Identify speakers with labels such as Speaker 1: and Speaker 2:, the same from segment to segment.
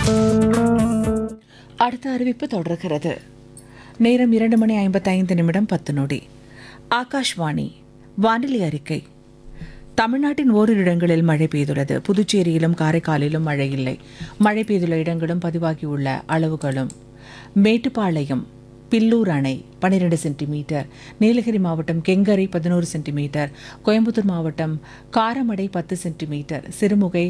Speaker 1: அடுத்த அறிவிப்பு தொடர்கிறது நேரம் இரண்டு மணி ஐம்பத்தைந்து நிமிடம் பத்து நொடி ஆகாஷ்வாணி வானிலை அறிக்கை தமிழ்நாட்டின் ஓரிரு இடங்களில் மழை பெய்துள்ளது புதுச்சேரியிலும் காரைக்காலிலும் மழை இல்லை மழை பெய்துள்ள இடங்களும் பதிவாகியுள்ள அளவுகளும் மேட்டுப்பாளையம் பில்லூர் அணை பன்னிரெண்டு சென்டிமீட்டர் நீலகிரி மாவட்டம் கெங்கரை பதினோரு சென்டிமீட்டர் கோயம்புத்தூர் மாவட்டம் காரமடை பத்து சென்டிமீட்டர் சிறுமுகை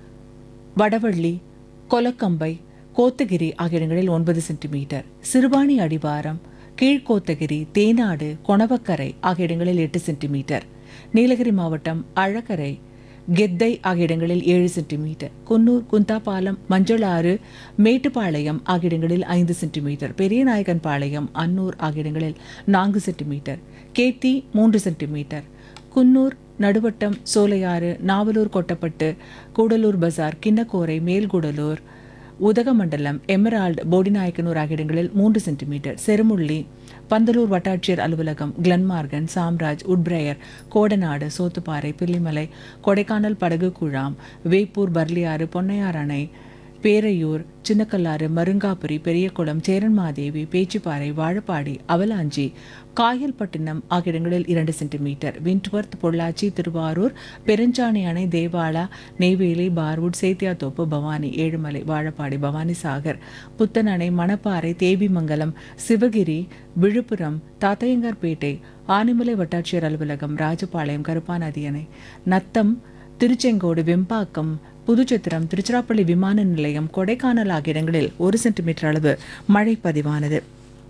Speaker 1: வடவள்ளி கொலக்கம்பை கோத்தகிரி ஆகிய இடங்களில் ஒன்பது சென்டிமீட்டர் சிறுபாணி அடிவாரம் கீழ்கோத்தகிரி தேனாடு கொணவக்கரை ஆகிய இடங்களில் எட்டு சென்டிமீட்டர் நீலகிரி மாவட்டம் அழகரை கெத்தை ஆகிய இடங்களில் ஏழு சென்டிமீட்டர் குன்னூர் குந்தாபாலம் மஞ்சளாறு மேட்டுப்பாளையம் ஆகிய இடங்களில் ஐந்து சென்டிமீட்டர் பெரியநாயகன் பாளையம் அன்னூர் ஆகிய இடங்களில் நான்கு சென்டிமீட்டர் கேத்தி மூன்று சென்டிமீட்டர் குன்னூர் நடுவட்டம் சோலையாறு நாவலூர் கொட்டப்பட்டு கூடலூர் பஜார் கிண்ணக்கோரை மேல்குடலூர் உதகமண்டலம் எமரால்டு போடிநாயக்கனூர் ஆகிய இடங்களில் மூன்று சென்டிமீட்டர் செருமுள்ளி பந்தலூர் வட்டாட்சியர் அலுவலகம் கிளன்மார்கன் சாம்ராஜ் உட்பிரயர் கோடநாடு சோத்துப்பாறை பில்லிமலை கொடைக்கானல் படகு குழாம் வேப்பூர் பர்லியாறு பொன்னையார் அணை பேரையூர் சின்னக்கல்லாறு மருங்காபுரி பெரியகுளம் சேரன்மாதேவி பேச்சிப்பாறை வாழப்பாடி அவலாஞ்சி காயல்பட்டினம் ஆகிய இடங்களில் இரண்டு சென்டிமீட்டர் விண்ட்வர்த் பொள்ளாச்சி திருவாரூர் பெருஞ்சாணி அணை தேவாலா நெய்வேலி பார்வுட் சேத்தியாத்தோப்பு பவானி ஏழுமலை வாழப்பாடி பவானி சாகர் புத்தன் அணை மணப்பாறை தேவிமங்கலம் சிவகிரி விழுப்புரம் தாத்தையங்கார்பேட்டை ஆனைமலை வட்டாட்சியர் அலுவலகம் ராஜபாளையம் கருப்பாநதி அணை நத்தம் திருச்செங்கோடு வெம்பாக்கம் புதுச்சத்திரம் திருச்சிராப்பள்ளி விமான நிலையம் கொடைக்கானல் ஆகிய இடங்களில் ஒரு சென்டிமீட்டர் அளவு மழை பதிவானது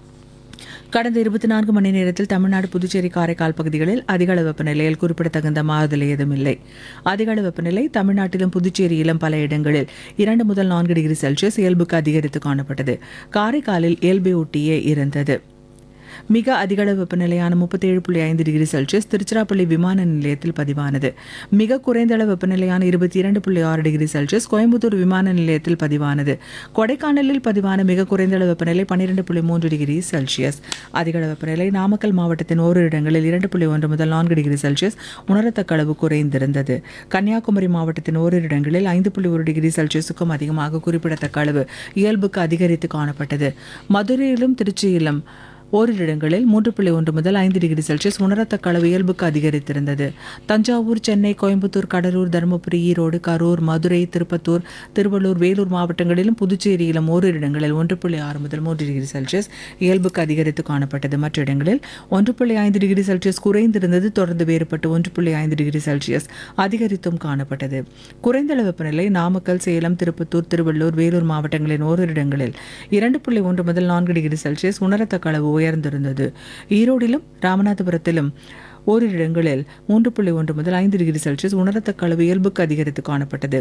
Speaker 1: கடந்த இருபத்தி நான்கு மணி நேரத்தில் தமிழ்நாடு புதுச்சேரி காரைக்கால் பகுதிகளில் அதிகளவு வெப்பநிலையில் குறிப்பிடத்தகுந்த மாறுதல் ஏதும் இல்லை அதிகளவு வெப்பநிலை தமிழ்நாட்டிலும் புதுச்சேரியிலும் பல இடங்களில் இரண்டு முதல் நான்கு டிகிரி செல்சியஸ் இயல்புக்கு அதிகரித்து காணப்பட்டது காரைக்காலில் இயல்பை ஒட்டியே இருந்தது மிக அதிகளவு வெப்பநிலையான முப்பத்தேழு புள்ளி ஐந்து டிகிரி செல்சியஸ் திருச்சிராப்பள்ளி விமான நிலையத்தில் பதிவானது மிக குறைந்த அளவு வெப்பநிலையான இருபத்தி இரண்டு புள்ளி ஆறு டிகிரி செல்சியஸ் கோயம்புத்தூர் விமான நிலையத்தில் பதிவானது கொடைக்கானலில் பதிவான மிக குறைந்த அளவு வெப்பநிலை பன்னிரெண்டு புள்ளி மூன்று டிகிரி செல்சியஸ் அதிகளவு வெப்பநிலை நாமக்கல் மாவட்டத்தின் ஓரிரு இடங்களில் இரண்டு புள்ளி ஒன்று முதல் நான்கு டிகிரி செல்சியஸ் உணரத்தக்க அளவு குறைந்திருந்தது கன்னியாகுமரி மாவட்டத்தின் ஓரிரு இடங்களில் ஐந்து புள்ளி ஒரு டிகிரி செல்சியஸுக்கும் அதிகமாக குறிப்பிடத்தக்க அளவு இயல்புக்கு அதிகரித்து காணப்பட்டது மதுரையிலும் திருச்சியிலும் ஓரிரு இடங்களில் மூன்று புள்ளி ஒன்று முதல் ஐந்து டிகிரி செல்சியஸ் உணரத்தக்க அளவு இயல்புக்கு அதிகரித்திருந்தது தஞ்சாவூர் சென்னை கோயம்புத்தூர் கடலூர் தருமபுரி ஈரோடு கரூர் மதுரை திருப்பத்தூர் திருவள்ளூர் வேலூர் மாவட்டங்களிலும் புதுச்சேரியிலும் ஓரிரு இடங்களில் ஒன்று புள்ளி ஆறு முதல் மூன்று டிகிரி செல்சியஸ் இயல்புக்கு அதிகரித்து காணப்பட்டது மற்ற இடங்களில் ஒன்று புள்ளி ஐந்து டிகிரி செல்சியஸ் குறைந்திருந்தது தொடர்ந்து வேறுபட்டு ஒன்று புள்ளி ஐந்து டிகிரி செல்சியஸ் அதிகரித்தும் காணப்பட்டது குறைந்த அளவு வெப்பநிலை நாமக்கல் சேலம் திருப்பத்தூர் திருவள்ளூர் வேலூர் மாவட்டங்களின் ஓரிரு இடங்களில் இரண்டு புள்ளி ஒன்று முதல் நான்கு டிகிரி செல்சியஸ் உணரத்தக்க அளவு உயர்ந்திருந்தது ஈரோடிலும் ராமநாதபுரத்திலும் ஓரிரு இடங்களில் மூன்று புள்ளி ஒன்று முதல் ஐந்து டிகிரி செல்சியஸ் உணரத்தக்க அளவு இயல்புக்கு அதிகரித்து காணப்பட்டது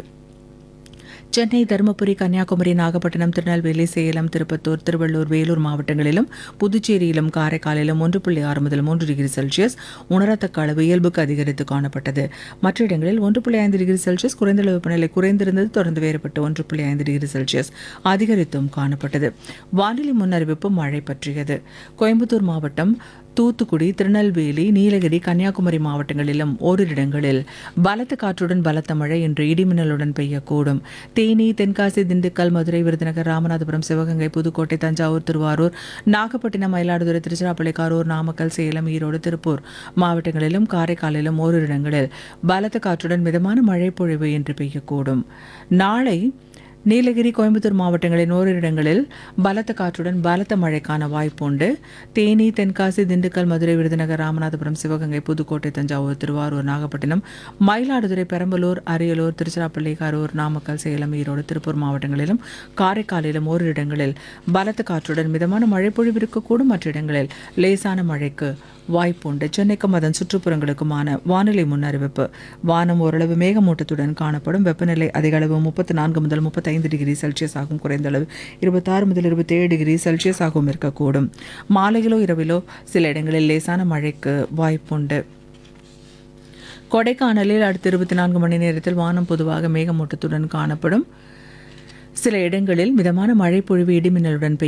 Speaker 1: சென்னை தருமபுரி கன்னியாகுமரி நாகப்பட்டினம் திருநெல்வேலி சேலம் திருப்பத்தூர் திருவள்ளூர் வேலூர் மாவட்டங்களிலும் புதுச்சேரியிலும் காரைக்காலிலும் ஒன்று புள்ளி ஆறு முதல் மூன்று டிகிரி செல்சியஸ் உணரத்தக்க அளவு இயல்புக்கு அதிகரித்து காணப்பட்டது மற்ற இடங்களில் ஒன்று புள்ளி ஐந்து டிகிரி செல்சியஸ் குறைந்த அளவு வெப்பநிலை குறைந்திருந்தது தொடர்ந்து வேறுபட்டு ஒன்று புள்ளி ஐந்து டிகிரி செல்சியஸ் அதிகரித்தும் காணப்பட்டது வானிலை முன்னறிவிப்பு மழை பற்றியது கோயம்புத்தூர் மாவட்டம் தூத்துக்குடி திருநெல்வேலி நீலகிரி கன்னியாகுமரி மாவட்டங்களிலும் ஓரிரு இடங்களில் பலத்த காற்றுடன் பலத்த மழை இன்று இடிமின்னலுடன் பெய்யக்கூடும் தேனி தென்காசி திண்டுக்கல் மதுரை விருதுநகர் ராமநாதபுரம் சிவகங்கை புதுக்கோட்டை தஞ்சாவூர் திருவாரூர் நாகப்பட்டினம் மயிலாடுதுறை திருச்சிராப்பள்ளி கரூர் நாமக்கல் சேலம் ஈரோடு திருப்பூர் மாவட்டங்களிலும் காரைக்காலிலும் ஓரிரு இடங்களில் பலத்த காற்றுடன் மிதமான மழை பொழிவு இன்று பெய்யக்கூடும் நாளை நீலகிரி கோயம்புத்தூர் மாவட்டங்களின் ஓரிரு இடங்களில் பலத்த காற்றுடன் பலத்த மழைக்கான வாய்ப்புண்டு தேனி தென்காசி திண்டுக்கல் மதுரை விருதுநகர் ராமநாதபுரம் சிவகங்கை புதுக்கோட்டை தஞ்சாவூர் திருவாரூர் நாகப்பட்டினம் மயிலாடுதுறை பெரம்பலூர் அரியலூர் திருச்சிராப்பள்ளி கரூர் நாமக்கல் சேலம் ஈரோடு திருப்பூர் மாவட்டங்களிலும் காரைக்காலிலும் ஓரிரு இடங்களில் பலத்த காற்றுடன் மிதமான மழை பொழிவு இருக்கக்கூடும் மற்ற இடங்களில் லேசான மழைக்கு வாய்ப்புண்டு சென்னைக்கும் அதன் சுற்றுப்புறங்களுக்குமான வானிலை முன்னறிவிப்பு வானம் ஓரளவு மேகமூட்டத்துடன் காணப்படும் வெப்பநிலை அதிக அளவு முப்பத்தி நான்கு முதல் முப்பத்தைந்து டிகிரி செல்சியஸ் ஆகும் குறைந்த அளவு இருபத்தாறு முதல் இருபத்தேழு டிகிரி செல்சியஸ் ஆகவும் இருக்கக்கூடும் மாலையிலோ இரவிலோ சில இடங்களில் லேசான மழைக்கு வாய்ப்புண்டு கொடைக்கானலில் அடுத்த இருபத்தி நான்கு மணி நேரத்தில் வானம் பொதுவாக மேகமூட்டத்துடன் காணப்படும் சில இடங்களில் மிதமான மழை பொழிவு இடிமின்னலுடன் பெய்யும்